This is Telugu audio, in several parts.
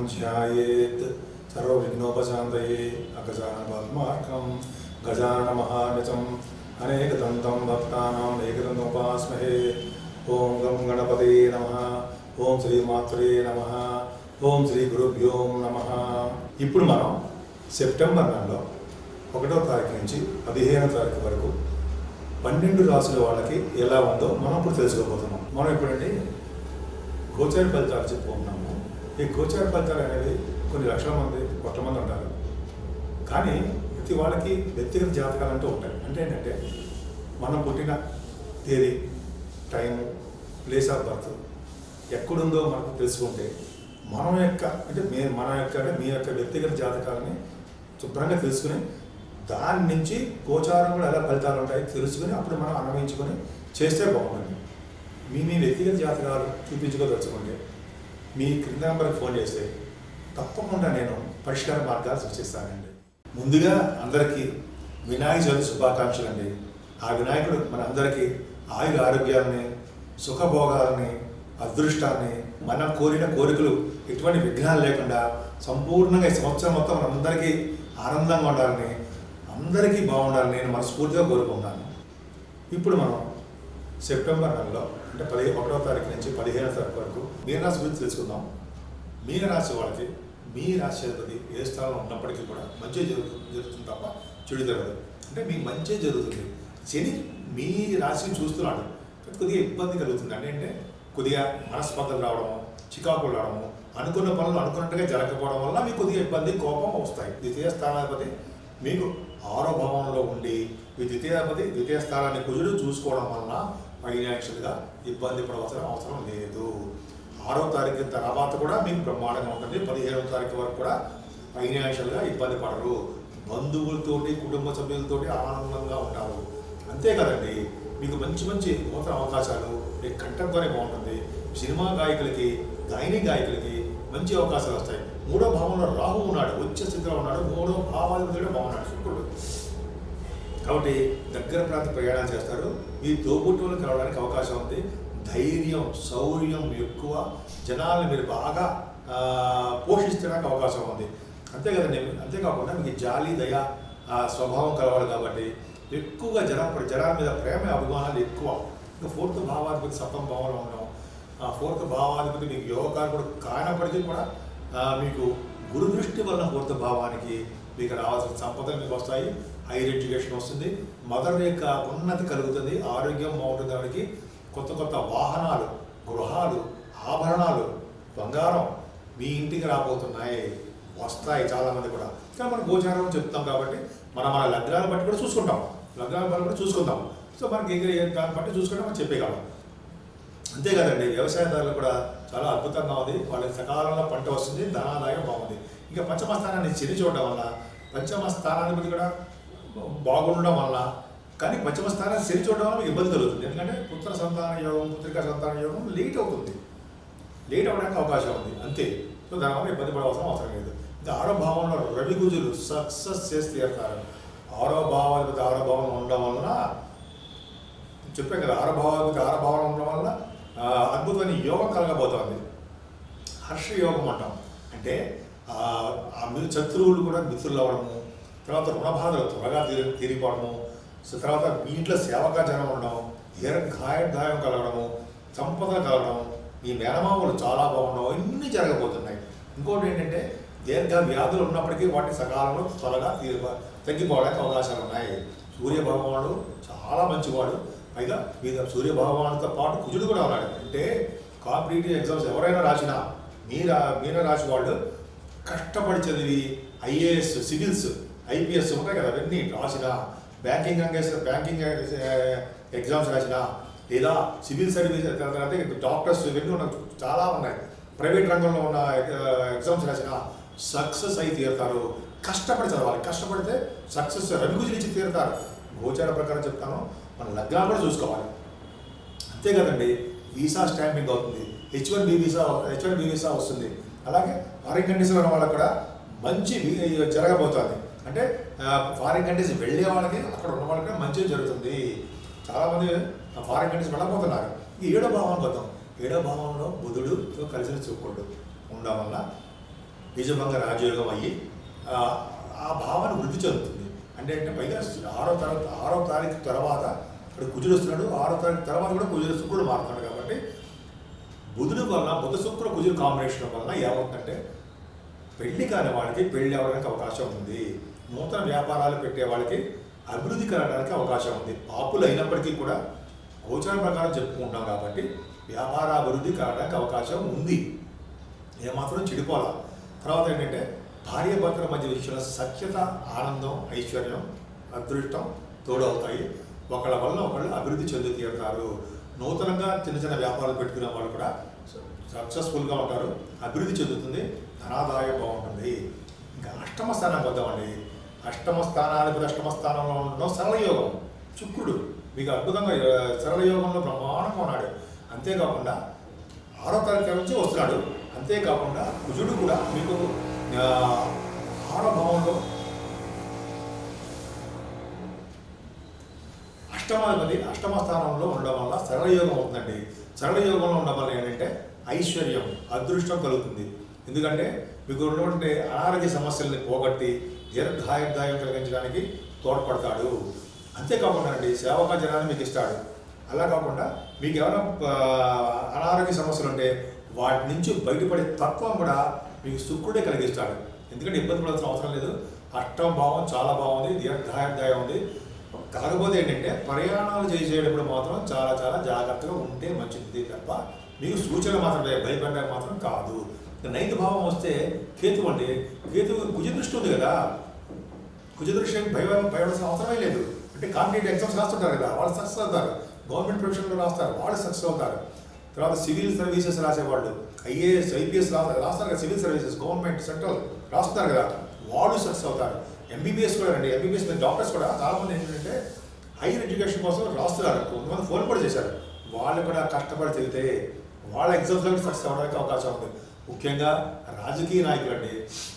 ధ్యాయేత్ సర్వవిఘ్నోపశాంతయే అగజాన పద్మార్కం గజాన మహానిచం అనేకదంతం భక్తానాం ఏకదంతోపాస్మహే ఓం గం గణపతే నమ ఓం శ్రీ మాత్రే నమ ఓం శ్రీ గురుభ్యో నమ ఇప్పుడు మనం సెప్టెంబర్ నెలలో ఒకటో తారీఖు నుంచి పదిహేనో తారీఖు వరకు పన్నెండు రాసుల వాళ్ళకి ఎలా ఉందో మనం ఇప్పుడు తెలుసుకోబోతున్నాం మనం ఇప్పుడండి గోచార ఫలితాలు చెప్పుకుంటున్నాము ఈ గోచార ఫలితాలు అనేవి కొన్ని లక్షల మంది కొత్త మంది ఉంటారు కానీ ప్రతి వాళ్ళకి వ్యక్తిగత జాతకాలు అంటూ ఉంటాయి అంటే ఏంటంటే మనం పుట్టిన తేదీ టైము ప్లేస్ ఆఫ్ బర్త్ ఎక్కడుందో మనకు తెలుసుకుంటే మనం యొక్క అంటే మే మన యొక్క అంటే మీ యొక్క వ్యక్తిగత జాతకాలని శుభ్రంగా తెలుసుకుని దాని నుంచి గోచారం కూడా ఎలా ఫలితాలు ఉంటాయి తెలుసుకుని అప్పుడు మనం అన్వయించుకొని చేస్తే బాగుంటుంది మీ మీ వ్యక్తిగత జాతకాలు చూపించుకోదలుచుకోండి మీ క్రింద నెంబర్కి ఫోన్ చేస్తే తప్పకుండా నేను పరిష్కార మార్గాలు సృష్టిస్తానండి ముందుగా అందరికీ వినాయక చవితి శుభాకాంక్షలు అండి ఆ వినాయకుడు మన అందరికీ ఆయుర ఆరోగ్యాలని సుఖభోగాలని అదృష్టాన్ని మనం కోరిన కోరికలు ఎటువంటి విఘ్నాలు లేకుండా సంపూర్ణంగా ఈ సంవత్సరం మొత్తం మనందరికీ ఆనందంగా ఉండాలని అందరికీ బాగుండాలని నేను మనస్ఫూర్తిగా కోరుకుంటాను ఇప్పుడు మనం సెప్టెంబర్ నెలలో అంటే పదిహే ఒకటో తారీఖు నుంచి పదిహేనో తారీఖు వరకు మీనరాశి గురించి తెలుసుకుందాం మీనరాశి వాళ్ళకి మీ రాశి అధిపతి ఏ స్థానంలో ఉన్నప్పటికీ కూడా మంచి జరుగుతుంది జరుగుతుంది తప్ప చెడు జరగదు అంటే మీకు మంచి జరుగుతుంది శని మీ రాశిని చూస్తున్నాడు కాబట్టి కొద్దిగా ఇబ్బంది కలుగుతుంది అంటే అంటే కొద్దిగా మనస్పర్ధలు రావడము చికాకులు రావడము అనుకున్న పనులు అనుకున్నట్టుగా జరగకపోవడం వల్ల మీకు కొద్దిగా ఇబ్బంది కోపం వస్తాయి ద్వితీయ స్థానాధిపతి మీకు ఆరో భావంలో ఉండి ఈ ద్వితీయాధిపతి ద్వితీయ స్థానాన్ని కుజుడు చూసుకోవడం వలన ఫైనాన్షియల్గా ఇబ్బంది పడవలసిన అవసరం లేదు ఆరో తారీఖు తర్వాత కూడా మీకు బ్రహ్మాండంగా ఉంటుంది పదిహేనవ తారీఖు వరకు కూడా ఫైనాన్షియల్గా ఇబ్బంది పడరు బంధువులతోటి కుటుంబ సభ్యులతోటి ఆనందంగా ఉంటారు అంతే కదండి మీకు మంచి మంచి నూతన అవకాశాలు మీ కంఠధ్వని బాగుంటుంది సినిమా గాయకులకి గాయని గాయకులకి మంచి అవకాశాలు వస్తాయి మూడో భావంలో రాహు ఉన్నాడు వచ్చే స్థితిలో ఉన్నాడు మూడో భావాధిపతి బాగున్నాడు శుక్రుడు కాబట్టి దగ్గర ప్రాంత ప్రయాణాలు చేస్తారు మీ తోబుట్టువులు కలవడానికి అవకాశం ఉంది ధైర్యం శౌర్యం ఎక్కువ జనాలను మీరు బాగా ఆ, పోషించడానికి అవకాశం ఉంది అంతే కదండి అంతేకాకుండా మీకు జాలి దయ ఆ, స్వభావం కలవాలి కాబట్టి ఎక్కువగా జనం జనాల మీద ప్రేమ అభిమానాలు ఎక్కువ ఇంకా ఫోర్త్ భావాధిపతి సప్తమ భావంలో ఉన్నాం ఆ ఫోర్త్ భావాధిపతి మీకు యోగకారు కూడా కానప్పటికీ కూడా ఆ, మీకు గురు దృష్టి వలన ఫోర్త్ భావానికి మీకు రావాల్సిన సంపదలు మీకు వస్తాయి హైయర్ ఎడ్యుకేషన్ వస్తుంది మదర్ యొక్క ఉన్నతి కలుగుతుంది ఆరోగ్యం బాగుంటుంది వాడికి కొత్త కొత్త వాహనాలు గృహాలు ఆభరణాలు బంగారం మీ ఇంటికి రాబోతున్నాయి వస్తాయి చాలామంది కూడా కానీ మనం గోచారం చెప్తాం కాబట్టి మనం మన లగ్నాలను బట్టి కూడా చూసుకుంటాం లగ్నాలను బట్టి కూడా చూసుకుంటాం సో మనకి ఇంకా ఏ- దాన్ని బట్టి చూసుకుంటే మనం చెప్పేయగలం అంతే కదండి వ్యవసాయదారులు కూడా చాలా అద్భుతంగా ఉంది వాళ్ళకి సకాలంలో పంట వస్తుంది ధనాదాయం బాగుంది ఇంకా పంచమ స్థానాన్ని చెరి చూడడం వల్ల పంచమ స్థానాధిపతి కూడా బాగుండడం వల్ల కానీ పంచమ స్థానాన్ని చెరి చూడడం వల్ల మీకు ఇబ్బంది కలుగుతుంది ఎందుకంటే పుత్ర సంతాన యోగం పుత్రికా సంతాన యోగం లేట్ అవుతుంది లేట్ అవ్వడానికి అవకాశం ఉంది అంతే సో దానివల్ల ఇబ్బంది పడవలసిన అవసరం లేదు ఇంకా ఆరో భావంలో రవి గుజులు సక్సెస్ చేసి తీరుతారు ఆరో భావాధిపతి ఆరో భావం ఉండడం వలన చెప్పాను కదా ఆరో భావాధిపతి ఆరో భావం ఉండడం వలన ఆ, అద్భుతమైన యోగం కలగబోతోంది హర్ష యోగం అంటాం అంటే ఆ ఆ మీ- శత్రువులు కూడా మిత్రులు అవ్వడము తర్వాత రుణబాధలు త్వరగా తీరి తీరిపోవడము సో తర్వాత మీ ఇంట్లో సేవగా జనం ఉండడం దీర్ఘాయుర్దాయం కలగడము సంపద కలగడం మీ మేనమామలు చాలా బాగుండవు ఇన్ని జరగబోతున్నాయి ఇంకోటి ఏంటంటే దీర్ఘ వ్యాధులు ఉన్నప్పటికీ వాటిని సకాలంలో త్వరగా తీరి తగ్గిపోవడానికి అవకాశాలు ఉన్నాయి సూర్య భగవానుడు చాలా మంచివాడు పైగా మీద సూర్య భగవానుడితో పాటు కుజుడు కూడా ఉన్నాడు అంటే కాంపిటేటివ్ ఎగ్జామ్స్ ఎవరైనా రాసినా మీరా మీన రాసి వాళ్ళు కష్టపడి చదివి ఐఏఎస్ సివిల్స్ ఐపీఎస్ ఉంటాయి కదా అవన్నీ రాసిన బ్యాంకింగ్ రంగేసిన బ్యాంకింగ్ ఎగ్జామ్స్ రాసిన లేదా సివిల్ సర్వీస్ తర్వాత డాక్టర్స్ ఇవన్నీ ఉన్న చాలా ఉన్నాయి ప్రైవేట్ రంగంలో ఉన్న ఎగ్జామ్స్ రాసిన సక్సెస్ అయి తీరుతారు కష్టపడి చదవాలి కష్టపడితే సక్సెస్ రవిగుజులిచ్చి తీరుతారు గోచార ప్రకారం చెప్తాను మన లగ్నాలు కూడా చూసుకోవాలి అంతే కదండి వీసా స్టాంపింగ్ అవుతుంది H one B visa H one B visa వస్తుంది అలాగే ఫారిన్ కంట్రీస్లో ఉన్న వాళ్ళకి కూడా మంచి వి- జరగబోతోంది అంటే ఫారిన్ కంట్రీస్ వెళ్ళే వాళ్ళకి అక్కడ ఉన్న వాళ్ళకి కూడా మంచిగా జరుగుతుంది చాలామంది ఫారిన్ కంట్రీస్ వెళ్ళబోతున్నారు ఈ ఏడో భావానికి వద్దాం ఏడో భావంలో బుధుడు కలిసిన చూపుకోడు ఉండడం వల్ల నిజభంగ రాజయోగం అయ్యి ఆ, ఆ భావన వృద్ధి చెందుతుంది అంటే అంటే పైగా ఆరో తారీఖు ఆరో తారీఖు తర్వాత ఇప్పుడు కుజుడు వస్తున్నాడు ఆరో తారీఖు తర్వాత కూడా కుజుడు శుక్రుడు మారుతున్నాడు కాబట్టి బుధుడు వలన బుధ శుక్ర కుజుడు కాంబినేషన్ వలన ఏమవుతుందంటే పెళ్లి కాని వాళ్ళకి పెళ్లి అవ్వడానికి అవకాశం ఉంది నూతన వ్యాపారాలు పెట్టే వాళ్ళకి అభివృద్ధి కలగడానికి అవకాశం ఉంది పాపులు అయినప్పటికీ కూడా గోచర ప్రకారం చెప్పుకుంటాం కాబట్టి వ్యాపార అభివృద్ధి కలగడానికి అవకాశం ఉంది ఏమాత్రం చెడిపోవాలా తర్వాత ఏంటంటే భార్య భర్తల మధ్య విషయంలో సఖ్యత ఆనందం ఐశ్వర్యం అదృష్టం తోడవుతాయి ఒకళ్ళ వల్ల ఒకళ్ళు అభివృద్ధి చెంది తీరుతారు నూతనంగా చిన్న చిన్న వ్యాపారాలు పెట్టుకునే వాళ్ళు కూడా సక్సెస్ఫుల్గా ఉంటారు అభివృద్ధి చెందుతుంది ధనాదాయం బాగుంటుంది ఇంకా అష్టమ స్థానానికి వద్దామండి అష్టమ స్థానానికి అష్టమ స్థానంలో ఉండడం సరళ యోగం శుక్రుడు మీకు అద్భుతంగా ఆ, సరళ యోగంలో బ్రహ్మాండంగా ఉన్నాడు అంతేకాకుండా ఆరో తారీఖు నుంచి వస్తున్నాడు అంతేకాకుండా కుజుడు కూడా మీకు ఆ, ఆరో భావంలో అష్టమాధిపతి అష్టమ స్థానంలో ఉండడం వల్ల సరళ యోగం అవుతుందండి సరళ యోగంలో ఉండడం వల్ల ఏంటంటే ఐశ్వర్యం అదృష్టం కలుగుతుంది ఎందుకంటే మీకు ఉన్నటువంటి అనారోగ్య సమస్యల్ని పోగొట్టి దీర్ఘాయుర్దాయం కలిగించడానికి తోడ్పడతాడు అంతేకాకుండా అండి సేవక జనాన్ని మీకు ఇస్తాడు అలా కాకుండా మీకు ఏమైనా ఆ, అనారోగ్య సమస్యలు ఉంటే వాటి నుంచి బయటపడే తత్వం కూడా మీకు శుక్రుడే కలిగిస్తాడు ఎందుకంటే ఇబ్బంది పడాల్సిన అవసరం లేదు అష్టం భావం చాలా బాగుంది దీర్ఘాయుర్దాయం ఉంది కాకపోతే ఏంటంటే ప్రయాణాలు చేసేటప్పుడు మాత్రం చాలా చాలా జాగ్రత్తగా ఉంటే మంచిది తప్ప మీకు సూచన మాత్రం భయపడడానికి మాత్రం కాదు నైన్త్ భావం వస్తే కేతు అండి కేతు కుజ దృష్టి ఉంది కదా కుజ దృష్టి భయ భయపడాల్సిన అవసరమే లేదు అంటే కాంపిటేటివ్ ఎగ్జామ్స్ రాస్తుంటారు కదా వాళ్ళు సక్సెస్ అవుతారు గవర్నమెంట్ ప్రొఫెషన్లో రాస్తారు వాళ్ళు సక్సెస్ అవుతారు తర్వాత సివిల్ సర్వీసెస్ రాసేవాళ్ళు ఐఏఎస్ ఐపీఎస్ రా రాస్తారు కదా సివిల్ సర్వీసెస్ గవర్నమెంట్ సెంట్రల్ రాస్తున్నారు కదా వాళ్ళు సక్సెస్ అవుతారు ఎంబీబీఎస్ కూడా అండి ఎంబీబీఎస్ డాక్టర్స్ కూడా చాలామంది ఏంటంటే హైయర్ ఎడ్యుకేషన్ కోసం రాస్తున్నారు కొంతమంది ఫోన్ కూడా చేశారు వాళ్ళు కూడా కష్టపడి చదివితే వాళ్ళ ఎగ్జామ్స్లో సక్సెస్ అవ్వడానికి అవకాశం ఉంది ముఖ్యంగా రాజకీయ నాయకులు అండి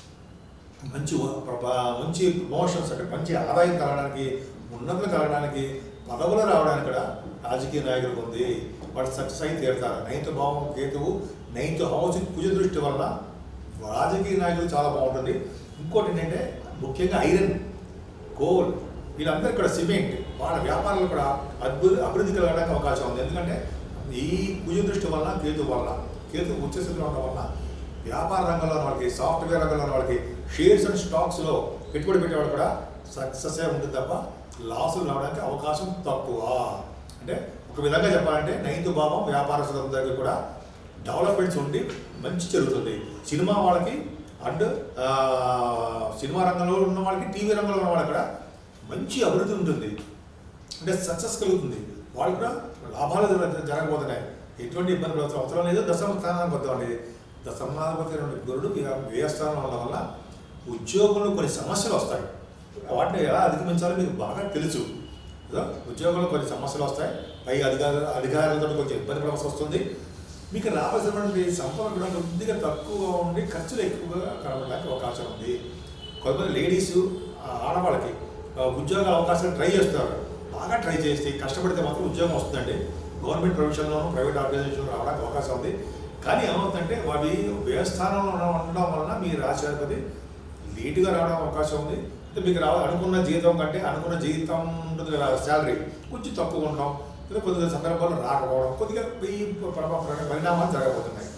మంచి వ- ప్రభ- మంచి ప్రమోషన్స్ అంటే మంచి ఆదాయం కలగడానికి ఉన్నతులు కలగడానికి పదవులు రావడానికి కూడా రాజకీయ నాయకులకు ఉంది వాళ్ళు సక్సెస్ అయి తీరుతారు నైన్త్ భావం కేతువు నైన్త్ హౌస్ కుజ దృష్టి వలన రాజకీయ నాయకులు చాలా బాగుంటుంది ఇంకోటి ఏంటంటే ముఖ్యంగా ఐరన్ కోల్ వీళ్ళందరూ ఇక్కడ సిమెంట్ వాళ్ళ వ్యాపారాలు కూడా అద్భుత అభివృద్ధి కలగడానికి అవకాశం ఉంది ఎందుకంటే ఈ కుజ దృష్టి వలన కేతు వలన కేతు ఉచ్చస్థితిలో ఉండడం వలన వ్యాపార రంగంలో ఉన్న వాళ్ళకి సాఫ్ట్వేర్ రంగంలో ఉన్న వాళ్ళకి షేర్స్ అండ్ స్టాక్స్లో పెట్టుబడి పెట్టేవాడు కూడా సక్సెస్ ఉంటుంది తప్ప లాసులు రావడానికి అవకాశం తక్కువ అంటే ఒక విధంగా చెప్పాలంటే నైన్త్ భావం వ్యాపారస్తుల దగ్గర కూడా డెవలప్మెంట్స్ ఉండి మంచి జరుగుతుంది సినిమా వాళ్ళకి అండ్ ఆ, సినిమా రంగంలో ఉన్న వాళ్ళకి టీవీ రంగంలో ఉన్న వాళ్ళకి కూడా మంచి అభివృద్ధి ఉంటుంది అంటే సక్సెస్ కలుగుతుంది వాళ్ళు కూడా లాభాలు జరగ- జరగబోతున్నాయి ఎటువంటి ఇబ్బంది పడాల్సిన అవసరం లేదు దశమ స్థానానికి వద్దామండి దశమాధిపతి నుండి గురుడు ఇక వ్యయ స్థానం ఉండడం వల్ల ఉద్యోగంలో కొన్ని సమస్యలు వస్తాయి వాటిని ఎలా అధిగమించాలో మీకు బాగా తెలుసు కదా? ఉద్యోగంలో కొన్ని సమస్యలు వస్తాయి పై అధికారులు అధికారులతో కొంచెం ఇబ్బంది పడాల్సి వస్తుంది మీకు రావాల్సినటువంటి సంపద కూడా కొద్దిగా తక్కువగా ఉండి ఖర్చులు ఎక్కువగా కనబడడానికి అవకాశం ఉంది కొంతమంది లేడీస్ ఆడవాళ్ళకి ఆ, ఉద్యోగాల అవకాశాలు ట్రై చేస్తారు బాగా ట్రై చేస్తే కష్టపడితే మాత్రం ఉద్యోగం వస్తుందండి గవర్నమెంట్ ప్రొఫెషన్లోనూ ప్రైవేట్ ఆర్గనైజేషన్లో రావడానికి అవకాశం ఉంది కానీ ఏమవుతుందంటే వాటి వ్యయస్థానంలో ఉన్న- ఉండడం వలన మీ రాష్ట్రాధిపతి లేటుగా రావడం అవకాశం ఉంది అంటే మీకు రావ అనుకున్న జీతం కంటే అనుకున్న జీతం ఉంటుంది కదా శాలరీ కొంచెం తక్కువ ఉండడం లేదా కొద్దిగా సందర్భాల్లో రాకపోవడం కొద్దిగా ఈ ప్రభావ పరిణామాలు జరగబోతున్నాయి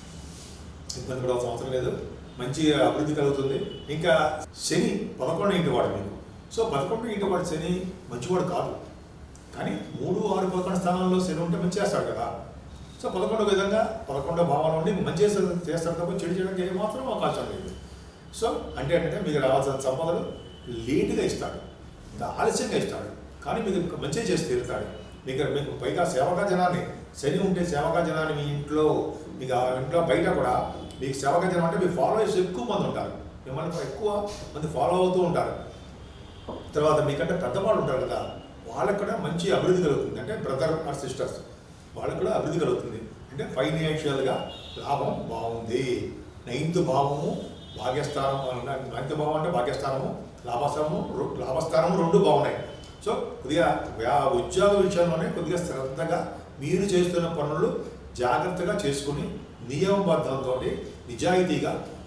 ఇబ్బంది పడాల్సిన అవసరం లేదు మంచి అభివృద్ధి కలుగుతుంది ఇంకా శని పదకొండు ఇంటి వాడు మీకు సో పదకొండు ఇంటి వాడు శని మంచివాడు కాదు కానీ మూడు ఆరు పదకొండు స్థానాల్లో శని ఉంటే మంచి చేస్తాడు కదా సో పదకొండో విధంగా పదకొండో భావన ఉండి మంచి చేస్తాడు చేస్తాడు తప్ప చెడు చేయడానికి ఏమాత్రం అవకాశం లేదు సో అంటే ఏంటంటే మీకు రావాల్సిన సంపదలు లేటుగా ఇస్తాడు ఇంకా ఆలస్యంగా ఇస్తాడు కానీ మీకు మంచిగా చేసి తీరుతాడు మీకు మీకు పైగా సేవకా జనాన్ని శని ఉంటే సేవకా జనాన్ని మీ ఇంట్లో మీకు ఆ ఇంట్లో బయట కూడా మీకు సేవకా జనం అంటే మీ ఫాలోవర్స్ ఎక్కువ మంది ఉంటారు మిమ్మల్ని ఎక్కువ మంది ఫాలో అవుతూ ఉంటారు తర్వాత మీకంటే పెద్దవాళ్ళు ఉంటారు కదా వాళ్ళకు కూడా మంచి అభివృద్ధి కలుగుతుంది అంటే బ్రదర్ ఆర్ సిస్టర్స్ వాళ్ళకు కూడా అభివృద్ధి కలుగుతుంది అంటే ఫైనాన్షియల్గా లాభం బాగుంది నైన్త్ భావము భాగ్యస్థానం అన్న- నైన్త్ భావం అంటే భాగ్యస్థానము లాభస్థానము రు- లాభస్థానము రెండు బాగున్నాయి సో కొద్దిగా వ్యా ఉద్యోగ విషయంలోనే కొద్దిగా శ్రద్ధగా మీరు చేస్తున్న పనులు జాగ్రత్తగా చేసుకుని నియమబద్ధంతో నిజాయితీగా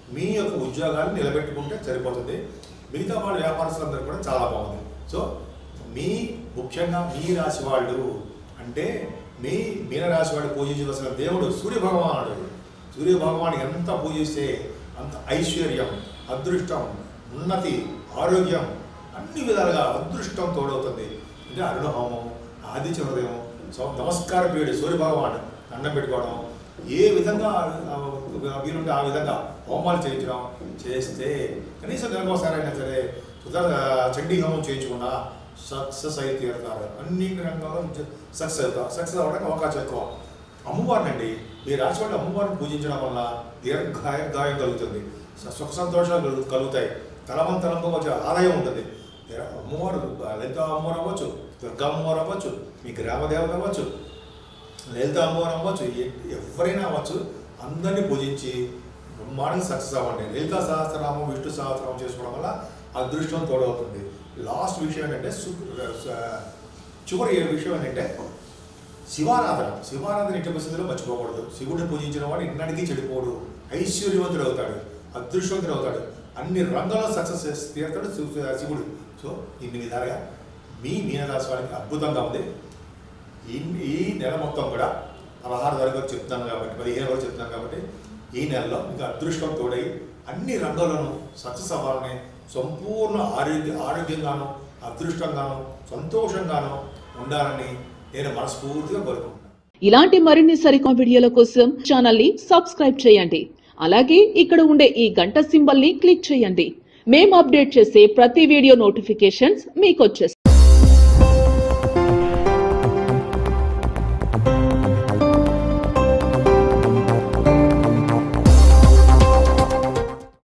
మీ యొక్క ఉద్యోగాన్ని నిలబెట్టుకుంటే సరిపోతుంది మిగతా వాళ్ళ వ్యాపారస్తులందరూ కూడా చాలా బాగుంది సో మీ ముఖ్యంగా మీ రాశి వాళ్ళు అంటే మీ మీనరాశి వాళ్ళు పూజించవలసిన దేవుడు సూర్య భగవానుడు సూర్య భగవాన్ ఎంత పూజిస్తే అంత ఐశ్వర్యం అదృష్టం ఉన్నతి ఆరోగ్యం అన్ని విధాలుగా అదృష్టం తోడవుతుంది అంటే అరుణ హోమం ఆదిత్య హృదయం సో నమస్కార పీయుడు సూర్య భగవాన్ దండం పెట్టుకోవడం ఏ విధంగా ఆ, వీలుంటే ఆ విధంగా హోమాలు చేయించడం చేస్తే కనీసం నెలకోసారైనా సరే సుధా చండీ హోమం చేయించకుండా సక్సెస్ అయితే తీరుతారు అన్ని రంగాల్లో సక్సెస్ అవుతారు సక్సెస్ అవ్వడానికి అవకాశం ఎక్కువ అమ్మవారిని అండి ఈ రాశి వాళ్ళు అమ్మవారిని పూజించడం వల్ల దీర్ఘాయ గాయం కలుగుతుంది స- సుఖ సంతోషాలు కలుగు- కలుగుతాయి తలవంతలంగా వచ్చే ఆదాయం ఉంటుంది ఏ- అమ్మవారు లలిత అమ్మవారు అవ్వచ్చు దుర్గా అమ్మవారు అవ్వచ్చు మీ గ్రామ దేవత అవ్వచ్చు లలిత అమ్మవారు అవ్వచ్చు ఎ- ఎవరైనా అవ్వచ్చు అందరినీ పూజించి బ్రహ్మాండంగా సక్సెస్ అవ్వండి లలిత సహస్రనామం విష్ణు సహస్రనామం చేసుకోవడం వల్ల అదృష్టం తోడవుతుంది లాస్ట్ విషయం ఏంటంటే సు- స- చివరి విషయం ఏంటంటే శివారాధన శివారాధన ఎట్టి పరిస్థితుల్లో మర్చిపోకూడదు శివుడిని పూజించిన వాడు ఇన్నటికీ చెడిపోడు ఐశ్వర్యవంతుడు అవుతాడు అదృష్టవంతుడు అవుతాడు అన్ని రంగాల్లో సక్సెస్ తీరుతాడు శివ- శివుడు సో ఇన్ని విధాలుగా మీ మీనరాశి వారికి అద్భుతంగా ఉంది ఈ ఈ నెల మొత్తం కూడా పదహారు వరకు చెప్తున్నాను కాబట్టి పదిహేను వరకు చెప్తున్నాను కాబట్టి ఈ నెలలో మీకు అదృష్టం తోడై అన్ని రంగాల్లోనూ సక్సెస్ అవ్వాలని సంపూర్ణ ఆరోగ్య ఆరోగ్యంగాను అదృష్టంగాను సంతోషంగాను ఉండాలని నేను మనస్ఫూర్తిగా కోరుకుంటున్నాను ఇలాంటి మరిన్ని సరికొత్త వీడియోల కోసం ఛానల్ ని సబ్స్క్రైబ్ చేయండి అలాగే ఇక్కడ ఉండే ఈ గంట సింబల్ ని క్లిక్ చేయండి మేము అప్డేట్ చేసే ప్రతి వీడియో నోటిఫికేషన్స్ మీకు వచ్చేస్తాయి